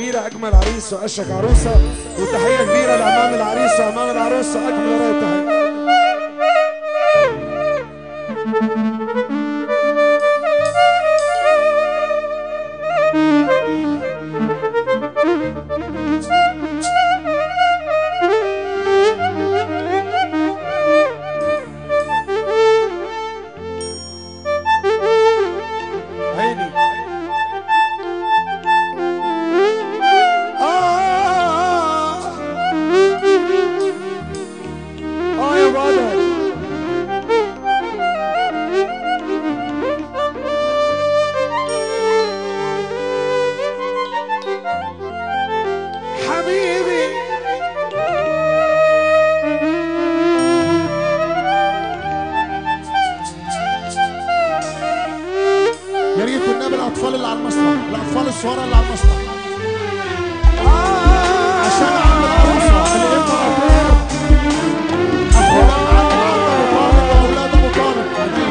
كبيرة أجمل عريس وأشك عروسة وتحية كبيرة لأمام العريس وأمام العروسة أجمل رأي تحية عيني آه آه يا بدر حبيبي يا ريت والنبي الاطفال اللي على المسرح الاطفال الصغار اللي على المسرح عشان عم العروسه اللي ابن الامير اخونا معاك النهارده ابو طالب واولاد ابو طالب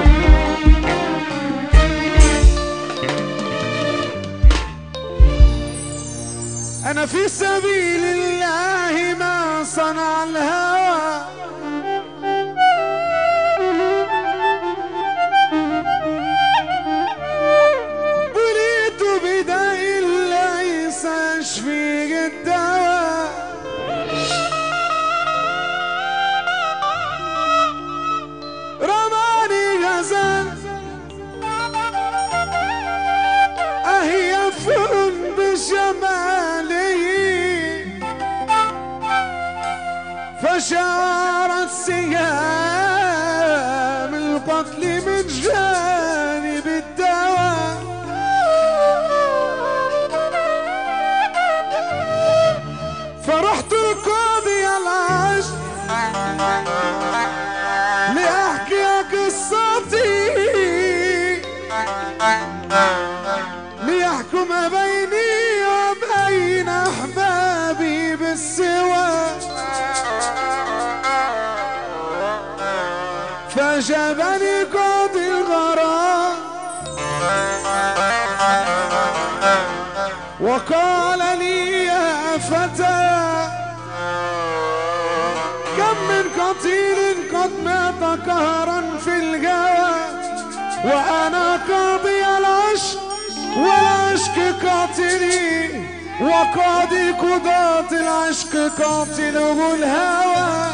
أنا في سبيل الله ما صنع الهوى بليت بداء ليس يشفي الدواء رماني غزال أهيف بجماله فشارت سهام القتل من جانب الدواء فرحت القاضي العشق لأحكي قصتي ليحكم بيني وبين احبابي بالسوى فجابني قاضي الغرام وقال لي يا فتى كم من قتيل قد مات قهرا في الجوى وانا قاضي العشق والعشق قاتلي وقاضي قضاة العشق قاتله الهوى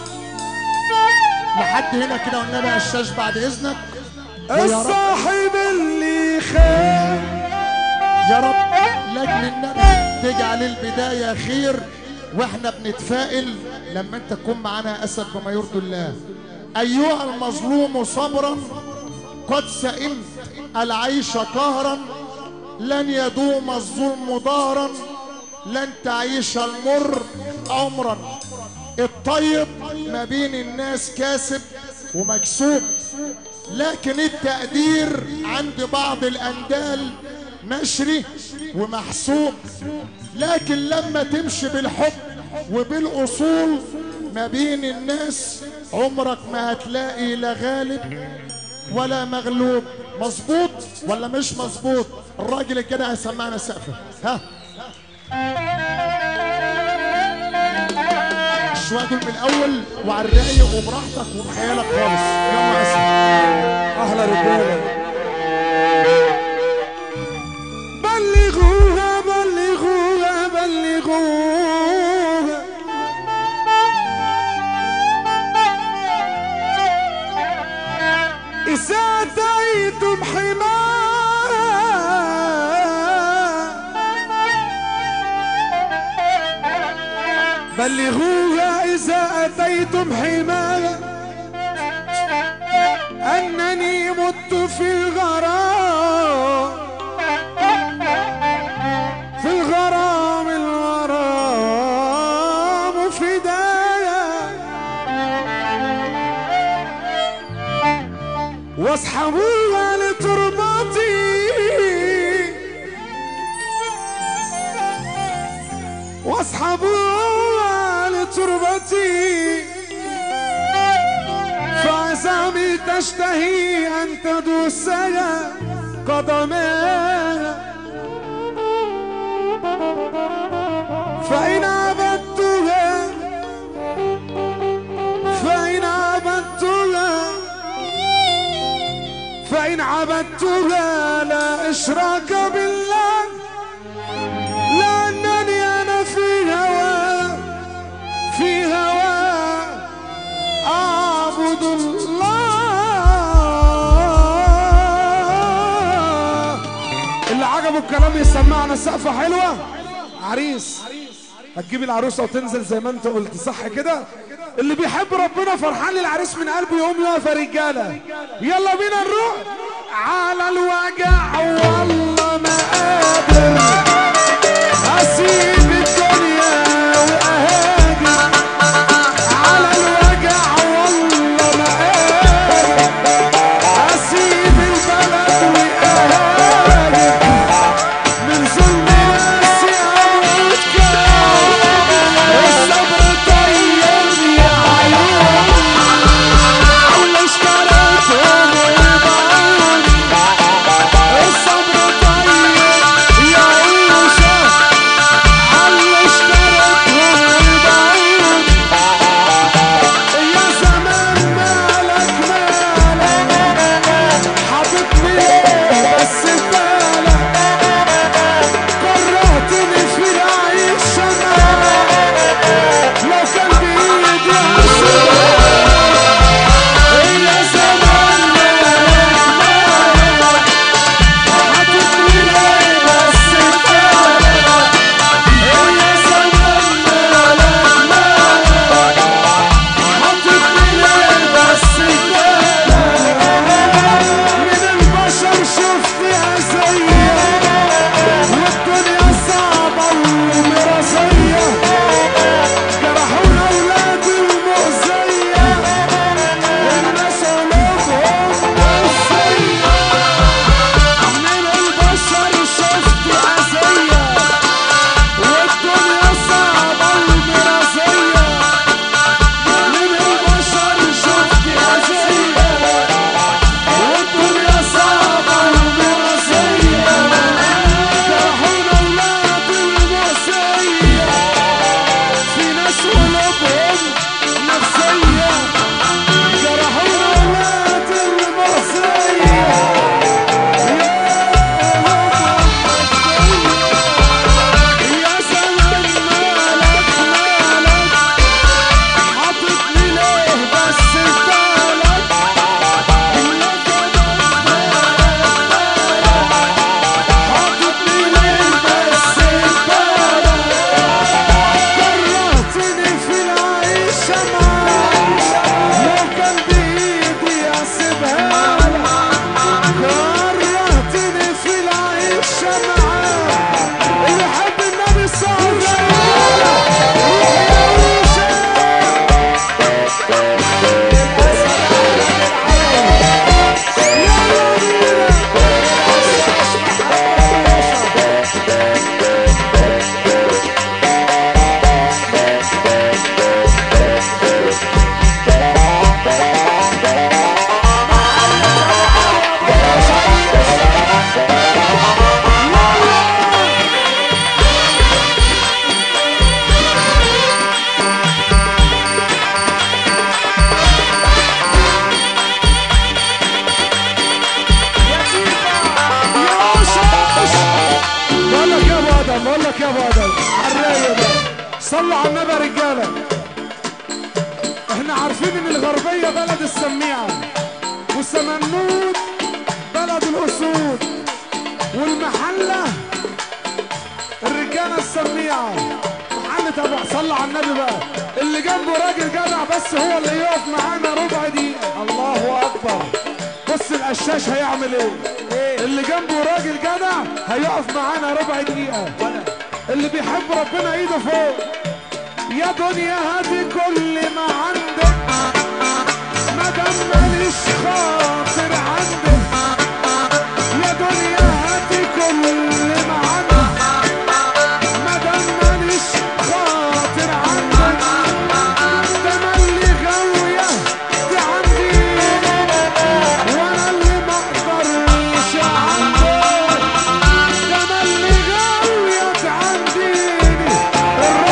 لحد هنا كده والنبي يا الشاش بعد اذنك ويا رب الصاحب اللي خان يا رب لاجل النبي تجعل البدايه خير واحنا بنتفائل لما انت تكون معانا اسد بما يرضي الله ايها المظلوم صبرا قد سئمت العيش قهرا لن يدوم الظلم دهرا لن تعيش المر عمرا الطيب ما بين الناس كاسب ومكسوب لكن التقدير عند بعض الاندال مشري ومحسوب لكن لما تمشي بالحب وبالاصول ما بين الناس عمرك ما هتلاقي لا غالب ولا مغلوب مظبوط ولا مش مظبوط الراجل كده هيسمعنا سقفه ها شويه دول من الاول وعلى الرايق وبراحتك وبخيالك خالص يلا اسف احلى رجاله بلغوها بلغوها بلغوها إذا أتيتم حماها بلغوها إذا أتيتم حماها أنني مت في الغرام في الغرام الغرام فدايا واصحبوها لتربتي واصحبوها لتربتي فعزامي تشتهي أن تدوسها قدماها فإن عبدتها فإن عبدتها فإن عبدتها لا إشراك بالله لأنني أنا في هوى في هوى أعبد الله اللي عجبه الكلام يسمعنا سقفة حلوة عريس هتجيب العروسة وتنزل زي ما انت قلت صح كده اللي بيحب ربنا فرحان للعريس من قلبه يقوم يقف يا رجالة يلا بينا نروح على الوجع والله ما قادر اسيب الدنيا واهاجر على الوجع والله ما قادر اسيب البلد واهاجر من ظلم ناسي اوتكار الصبر طيب يا عيون اللي اشتريتهم وبعون الصبر طيب يا عيوشة اللي اشتريتهم وبعون يا زمان مالك مالك حاططني ليه بس بالك كرهتني في العيش شمال لو كان بإيدي أسيبك يا زمان مالك مالك حاططني ليه بس بالك يا زمان مالك مالك حاططني ليه بس بالك من البشر شفت أذية والدنيا صعبة ومرضية جرحونا أولادي ومؤذية الناس قلوبهم قاسية من البشر شفت أذية والدنيا صعبة ومرضية من البشر شفت أذية والدنيا صعبة ومرضية جرحونا أولادي ومؤذية في ناس قلوبهم نفسية جرحونا أولادي ومؤذية يا زمان مالك مالك حاططني ليه بس في بالك يا زمان مالك حاططني ليه بس في بالك كرهتني في العيشة معاك لو كان بإيدي أسيبها لك كرهتني في العيشة معاك اللي يحب النبي صلى الله عليه بقول لك يا ابو ادم بقول لك يا ابو ادم الرايق ده صلوا على النبي يا رجاله احنا عارفين ان الغربيه بلد السميعه وسمنود بلد الاسود والمحله الرجاله السميعه محله ابو صلوا على النبي بقى اللي جنبه راجل جدع بس هو اللي يقف معانا ربع دقيقه الله اكبر بص القشاش هيعمل ايه اللي جنبه راجل جدع هيقف معانا ربع دقيقة اللي بيحب ربنا ايده فوق يا دنيا هاتي كل ما عندك ما دام ماليش خاطر عندك يا دنيا هاتي كل ما عندك ما دام ماليش خاطر عندك ده انا اللي غاوية دي عندي وانا اللي ما اقدرش عندك ده انا اللي غاوية عندي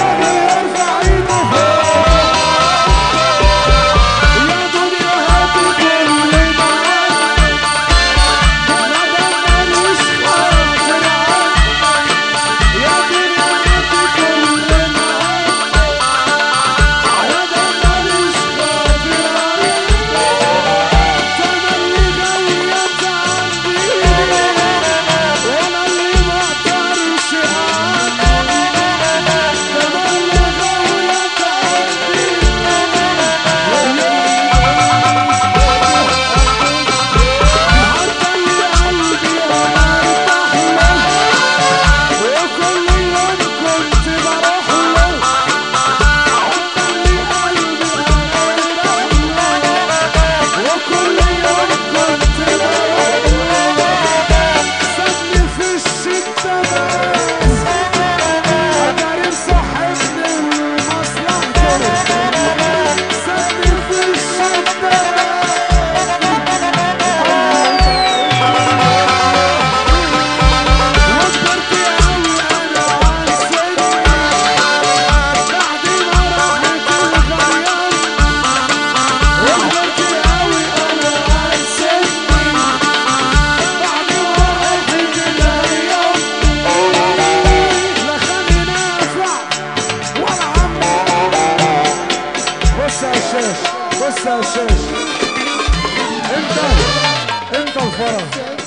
يا قشاش انت انت الفرح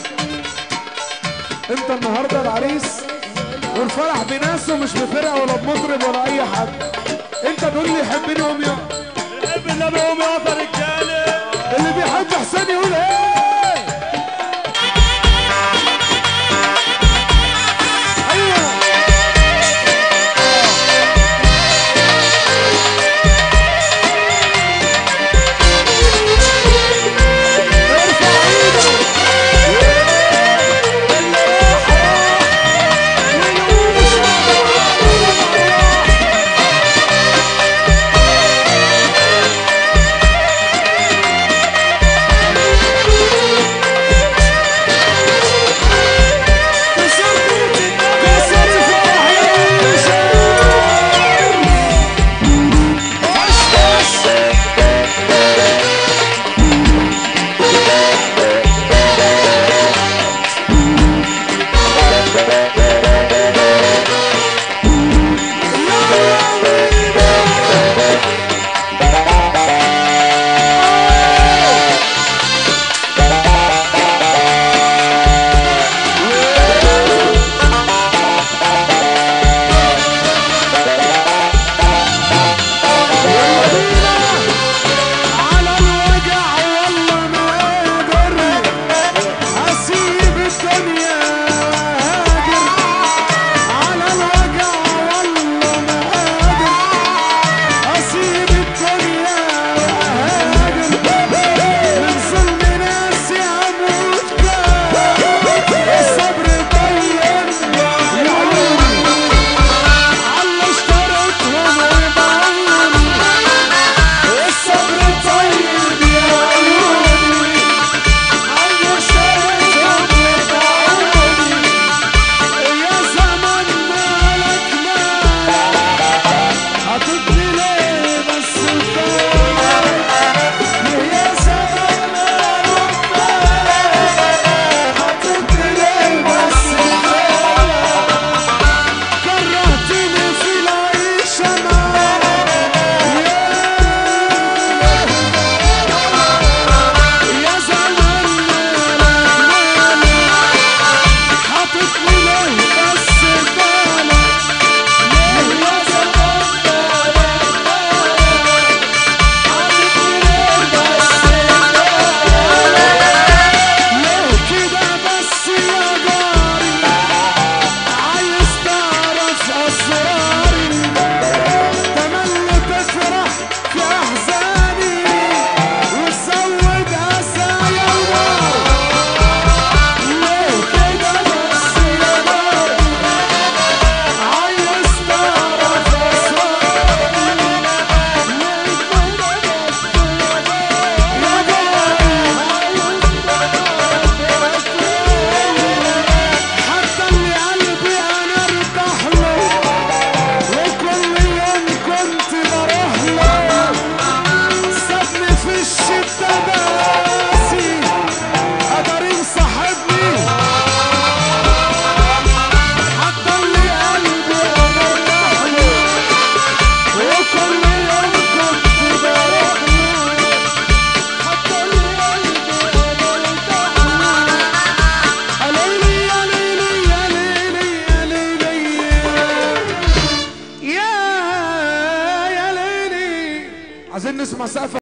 انت النهارده العريس والفرح بناسه مش بفرقه ولا بمطرب ولا اي حد انت تقول لي يحبني قوم يقف بحب النبي قوم يقف يا رجاله اللي بيحب حسين يقول ايه ايوه ارفع ايدك على الوجع والله ما قادر اسيب الدنيا واهاجر على الوجع والله ما قادر اسيب الدنيا واهاجر من ظلم ناسي اموت الصبر طيب يا عيوني على اشتريتهم ويبعوني الصبر طيب يا عيوني على اشتريتهم ويبعوني يا زمن مالك مالك هتدي ليه بس الفارق يا زمن مالك مالك هتدي ليه بس الفارق كرهتني في العيشة معاك يا زمان مالك مالك حاططني ليه بس بالك ليه يا زمان مالك مالك حاططني ليه بس بالك ليه كده بس يا جاري عايز تعرف اسراري تملي تفرح في احزاني وتزود اسايا ونار ليه كده بس يا جاري عايز تعرف اسراري ليه كده بس يا جاري حتى اللي قلبي انا ارتاح له وكل يوم كنت بروح له سابني في الشتا باسي قدر صاحبني حتى اللي قلبي انا ارتاح له وكل يوم كنت بروح له حتى اللي قلبي انا ارتاح له يا ليلي يا ليلي يا ليلي يا ليلي يا يا ليلي عايزين نسمع سقف